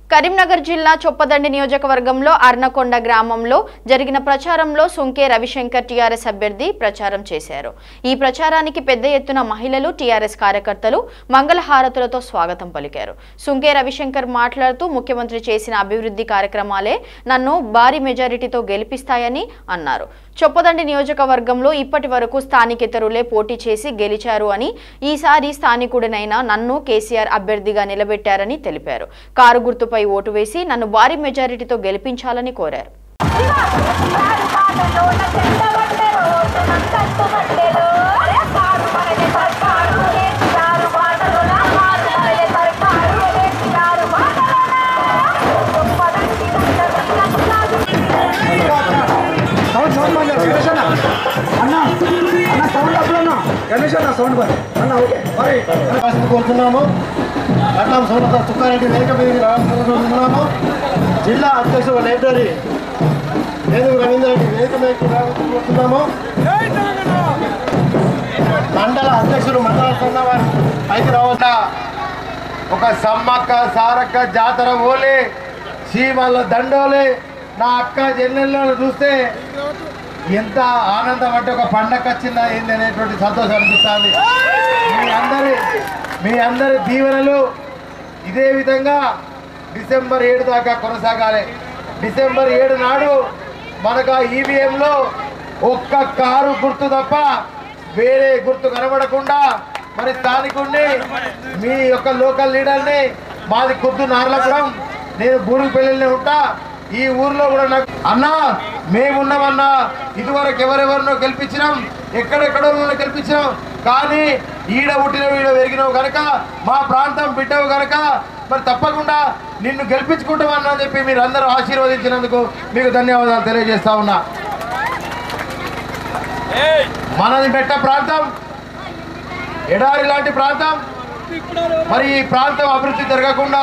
కరీంనగర్ జిల్లా చొప్పదండి నియోజకవర్గంలో అర్నకొండ గ్రామంలో జరిగిన ప్రచారంలో సుంకే రవిశంకర్ టీఆర్ఎస్ అభ్యర్థి ప్రచారం చేశారు ఈ ప్రచారానికి పెద్ద ఎత్తున మహిళలు టీఆర్ఎస్ కార్యకర్తలు మంగళహారతులతో స్వాగతం పలికారు సుంకే రవిశంకర్ మాట్లాడుతూ ముఖ్యమంత్రి చేసిన అభివృద్ధి కార్యక్రమాలే నన్ను భారీ మెజారిటీతో గెలిపిస్తాయని అన్నారు చొప్పదండి నియోజకవర్గంలో ఇప్పటి వరకు స్థానికేతరులే పోటీ చేసి గెలిచారు అని ఈసారి స్థానికుడినైనా నన్ను కేసీఆర్ అభ్యర్థిగా నిలబెట్టారని తెలిపారు కారు గుర్తుపై ఓటు వేసి నన్ను భారీ మెజారిటీతో గెలిపించాలని కోరారు సౌండ్ సౌండ్ బంద్ చేయి. గణేష్ అన్న అన్న అన్న సౌండ్ అప్పుడు అన్న గణేష్ అన్న సౌండ్ బంద్ అన్న ఓకే మరి ఆశలు కోరుతున్నాము అట్లా సోనత తుక్కారెడ్డి వేదిక మీదకి రావాలనుకుంటున్నాము జిల్లా అధ్యక్షుడు లైబ్రరీ వేదిక రవీంద్ర రెడ్డి వేదిక మీదకి రావాలనుకుంటున్నాము మండల అధ్యక్షుడు మండల సంఘ వారు పైకి రావద్దా ఒక సమ్మక్క సారక్క జాతర ఓలే సీమల దండోలే నా అక్క చెల్లెళ్ళను చూస్తే ఎంత ఆనందం అంటే ఒక పండగ వచ్చిందా ఏంది అనేటువంటి సంతోషం అనిపిస్తుంది మీ అందరి మీ అందరి దీవెనలు ఇదే విధంగా డిసెంబర్ ఏడు దాకా కొనసాగాలి డిసెంబర్ ఏడు నాడు మనకు ఆ ఈవీఎంలో ఒక్క కారు గుర్తు తప్ప వేరే గుర్తు కనబడకుండా మరి స్థానికుడిని మీ యొక్క లోకల్ లీడర్ని మాది కుద్దు నార్లపురం నేను బూరుగుపల్లిలోనే ఉంటా ఈ ఊర్లో కూడా నాకు అన్నా మేమున్నామన్నా ఇదివరకు ఎవరెవరినో గెలిపించినాం ఎక్కడెక్కడో గెలిపించినాం కానీ ఈడ పుట్టినవి ఈడ పెరిగినవు కనుక మా ప్రాంతం బిడ్డవు కనుక మరి తప్పకుండా నిన్ను గెలిపించుకుంటామన్నా అని చెప్పి మీరు అందరూ ఆశీర్వదించినందుకు మీకు ధన్యవాదాలు తెలియజేస్తా ఉన్నా మనది మెట్ట ప్రాంతం ఎడారి లాంటి ప్రాంతం మరి ఈ ప్రాంతం అభివృద్ధి జరగకుండా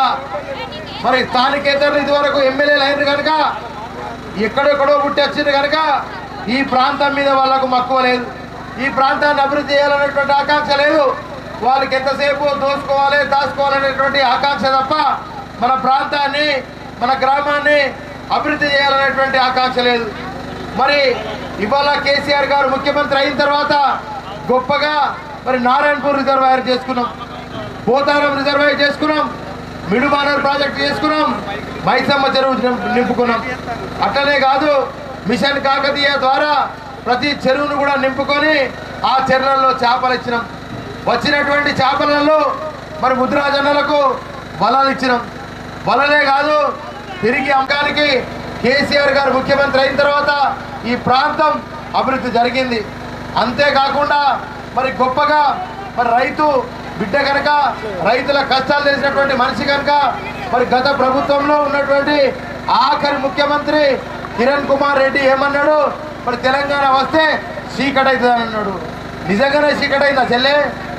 మరి స్థానికేతరులు ఇదివరకు ఎమ్మెల్యేలు అయినారు కనుక ఎక్కడెక్కడో పుట్టి వచ్చింది కనుక ఈ ప్రాంతం మీద వాళ్ళకు మక్కువ లేదు ఈ ప్రాంతాన్ని అభివృద్ధి చేయాలనేటువంటి ఆకాంక్ష లేదు వాళ్ళకి ఎంతసేపు దోసుకోవాలి దాచుకోవాలనేటువంటి ఆకాంక్ష తప్ప మన ప్రాంతాన్ని మన గ్రామాన్ని అభివృద్ధి చేయాలనేటువంటి ఆకాంక్ష లేదు మరి ఇవాళ కేసీఆర్ గారు ముఖ్యమంత్రి అయిన తర్వాత గొప్పగా మరి నారాయణపూర్ రిజర్వాయర్ చేసుకున్నాం పోతారం రిజర్వాయర్ చేసుకున్నాం మిడుమానర్ ప్రాజెక్ట్ చేసుకున్నాం మైసమ్మ చెరువు నింపు- నింపుకున్నాం అట్లనే కాదు మిషన్ కాకతీయ ద్వారా ప్రతి చెరువును కూడా నింపుకొని ఆ చెరువులలో చేపలు ఇచ్చినాం వచ్చినటువంటి చేపలలో మరి ముద్రాజనులకు బలాలు ఇచ్చినాం వలనే కాదు తిరిగి అమ్మకానికి కేసీఆర్ గారు ముఖ్యమంత్రి అయిన తర్వాత ఈ ప్రాంతం అభివృద్ధి జరిగింది అంతేకాకుండా మరి గొప్పగా మరి రైతు బిడ్డ కనుక రైతుల కష్టాలు తెలిసినటువంటి మనిషి కనుక మరి గత ప్రభుత్వంలో ఉన్నటువంటి ఆఖరి ముఖ్యమంత్రి కిరణ్ కుమార్ రెడ్డి ఏమన్నాడు మరి తెలంగాణ వస్తే చీకటి అవుతుంది అన్నాడు నిజంగానే చీకటి అయిందా చెల్లె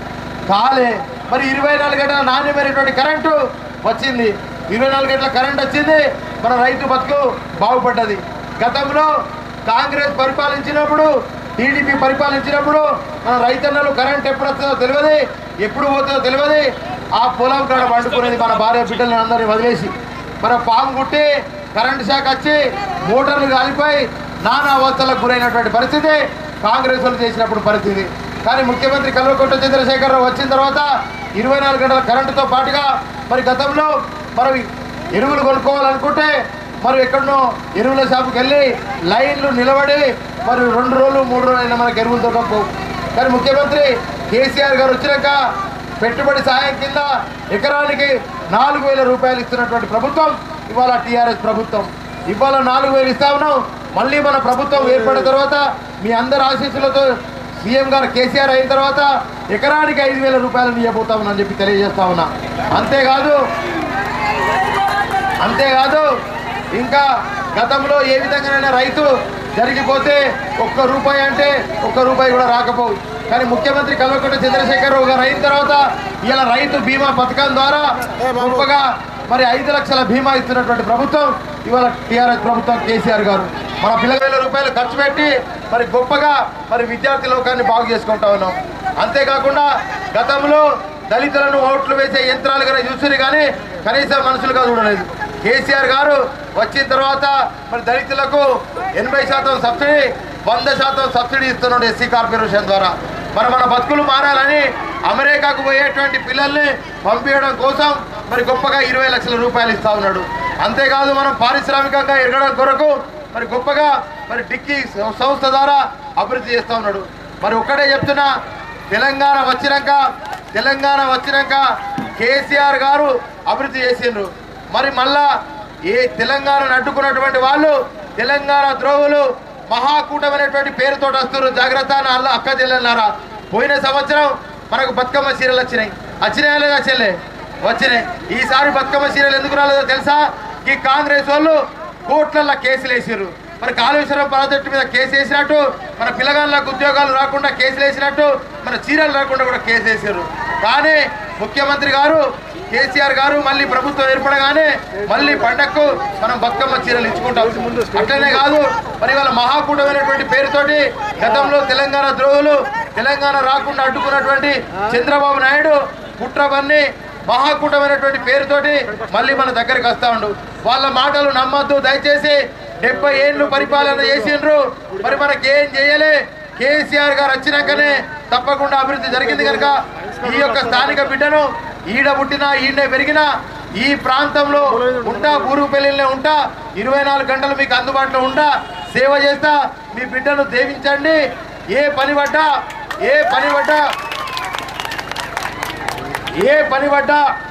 కాలే మరి ఇరవై నాలుగు గంటల నాణ్యమైనటువంటి కరెంటు వచ్చింది ఇరవై నాలుగు గంటల కరెంట్ వచ్చింది మన రైతు బతుకు బాగుపడ్డది గతంలో కాంగ్రెస్ పరిపాలించినప్పుడు టీడీపీ పరిపాలించినప్పుడు మన రైతన్నలు కరెంట్ ఎప్పుడు వస్తుందో తెలియదు ఎప్పుడు పోతుందో తెలియదు ఆ పొలం కాడ వండుకునేది మన భార్య బిడ్డలను అందరినీ వదిలేసి మన పాము కుట్టి కరెంట్ షాక్ వచ్చి మోటార్లు కాలిపోయి నానా అవస్థలకు గురైనటువంటి పరిస్థితి కాంగ్రెస్ వాళ్ళు చేసినప్పుడు పరిస్థితి కానీ ముఖ్యమంత్రి కల్వకుంట్ల చంద్రశేఖరరావు వచ్చిన తర్వాత ఇరవై నాలుగు గంటల కరెంటుతో పాటుగా మరి గతంలో మరి ఎరువులు కొనుక్కోవాలనుకుంటే మరి ఎక్కడనో ఎరువుల షాపుకి వెళ్ళి లైన్లు నిలబడి మరి రెండు రోజులు మూడు రోజులు అయినా మనకు ఎరువులు దొరకకపోవు కానీ ముఖ్యమంత్రి కేసీఆర్ గారు వచ్చినాక పెట్టుబడి సాయం కింద ఎకరానికి నాలుగు వేల రూపాయలు ఇస్తున్నటువంటి ప్రభుత్వం ఇవాళ టీఆర్ఎస్ ప్రభుత్వం ఇవాళ నాలుగు వేలు ఇస్తా ఉన్నాం మళ్ళీ మన ప్రభుత్వం ఏర్పడిన తర్వాత మీ అందరి ఆశీస్సులతో సీఎం గారు కేసీఆర్ అయిన తర్వాత ఎకరానికి ఐదు వేల రూపాయలు ఇవ్వబోతా ఉన్నాను చెప్పి తెలియజేస్తా ఉన్నా అంతేకాదు అంతేకాదు ఇంకా గతంలో ఏ విధంగానైనా రైతు జరిగిపోతే ఒక్క రూపాయి అంటే ఒక్క రూపాయి కూడా రాకపోవు కానీ ముఖ్యమంత్రి కల్వకుంట్ల చంద్రశేఖరరావు గారు అయిన తర్వాత ఇలా రైతు బీమా పథకం ద్వారా గొప్పగా మరి ఐదు లక్షల బీమా ఇస్తున్నటువంటి ప్రభుత్వం ఇవాళ టీఆర్ఎస్ ప్రభుత్వం కేసీఆర్ గారు మన పిల్లల వేల రూపాయలు ఖర్చు పెట్టి మరి గొప్పగా మరి విద్యార్థి లోకాన్ని బాగు చేసుకుంటా ఉన్నాం అంతేకాకుండా గతంలో దళితులను ఓట్లు వేసే యంత్రాలుగా చూస్తుంది కానీ కనీసం మనుషులుగా చూడలేదు కేసీఆర్ గారు వచ్చిన తర్వాత మరి దళితులకు ఎనభై శాతం సబ్సిడీ వంద శాతం సబ్సిడీ ఇస్తున్నాడు ఎస్సీ కార్పొరేషన్ ద్వారా మరి మన బతుకులు మారాలని అమెరికాకు పోయేటువంటి పిల్లల్ని పంపించడం కోసం మరి గొప్పగా ఇరవై లక్షల రూపాయలు ఇస్తా ఉన్నాడు అంతేకాదు మనం పారిశ్రామికంగా ఎరగడం కొరకు మరి గొప్పగా మరి డిక్కీ సంస్థ ద్వారా అభివృద్ధి చేస్తూ ఉన్నాడు మరి ఒక్కడే చెప్తున్నా తెలంగాణ వచ్చినాక తెలంగాణ వచ్చినాక కేసీఆర్ గారు అభివృద్ధి చేసిండ్రు మరి మళ్ళా ఏ తెలంగాణను అడ్డుకున్నటువంటి వాళ్ళు తెలంగాణ ద్రోహులు మహాకూటమైనటువంటి పేరుతో వస్తున్నారు జాగ్రత్త అని అల్ల అక్క చెల్లెన్నారా పోయిన సంవత్సరం మనకు బతుకమ్మ చీరలు వచ్చినాయి వచ్చినాయా లేదా చెల్లె వచ్చినాయి ఈసారి బతుకమ్మ చీరలు ఎందుకు రాలేదో తెలుసా ఈ కాంగ్రెస్ వాళ్ళు కోట్లల్లో కేసులు వేసారు మరి కాళేశ్వరం ప్రాజెక్టు మీద కేసు వేసినట్టు మన పిల్లగాళ్ళకు ఉద్యోగాలు రాకుండా కేసులు వేసినట్టు మన చీరలు రాకుండా కూడా కేసు వేసారు కానీ ముఖ్యమంత్రి గారు కేసీఆర్ గారు మళ్ళీ ప్రభుత్వం ఏర్పడగానే మళ్ళీ పండక్కు మనం బతుకమ్మ చీరలు ఇచ్చుకుంటాం అట్లనే కాదు మరి వాళ్ళ మహాకూటమైనటువంటి పేరుతోటి గతంలో తెలంగాణ ద్రోహులు తెలంగాణ రాకుండా అడ్డుకున్నటువంటి చంద్రబాబు నాయుడు కుట్రవన్నీ మహాకూటమైనటువంటి పేరుతోటి మళ్ళీ మన దగ్గరికి వస్తా ఉండు వాళ్ళ మాటలు నమ్మద్దు దయచేసి డెబ్బై ఏళ్ళు పరిపాలన చేసిండ్రు మరి మనకి ఏం చేయలే కేసీఆర్ గారు వచ్చినాకనే తప్పకుండా అభివృద్ధి జరిగింది కనుక ఈ యొక్క స్థానిక బిడ్డను ఈడ పుట్టినా ఈడనే పెరిగినా ఈ ప్రాంతంలో ఉంటా బూరుగుపల్లిలో ఉంటా ఇరవై నాలుగు గంటలు మీకు అందుబాటులో ఉంటా సేవ చేస్తా మీ బిడ్డను దేవించండి ఏ పని పడ్డా ఏ పని పడ్డా ఏ పని పడ్డా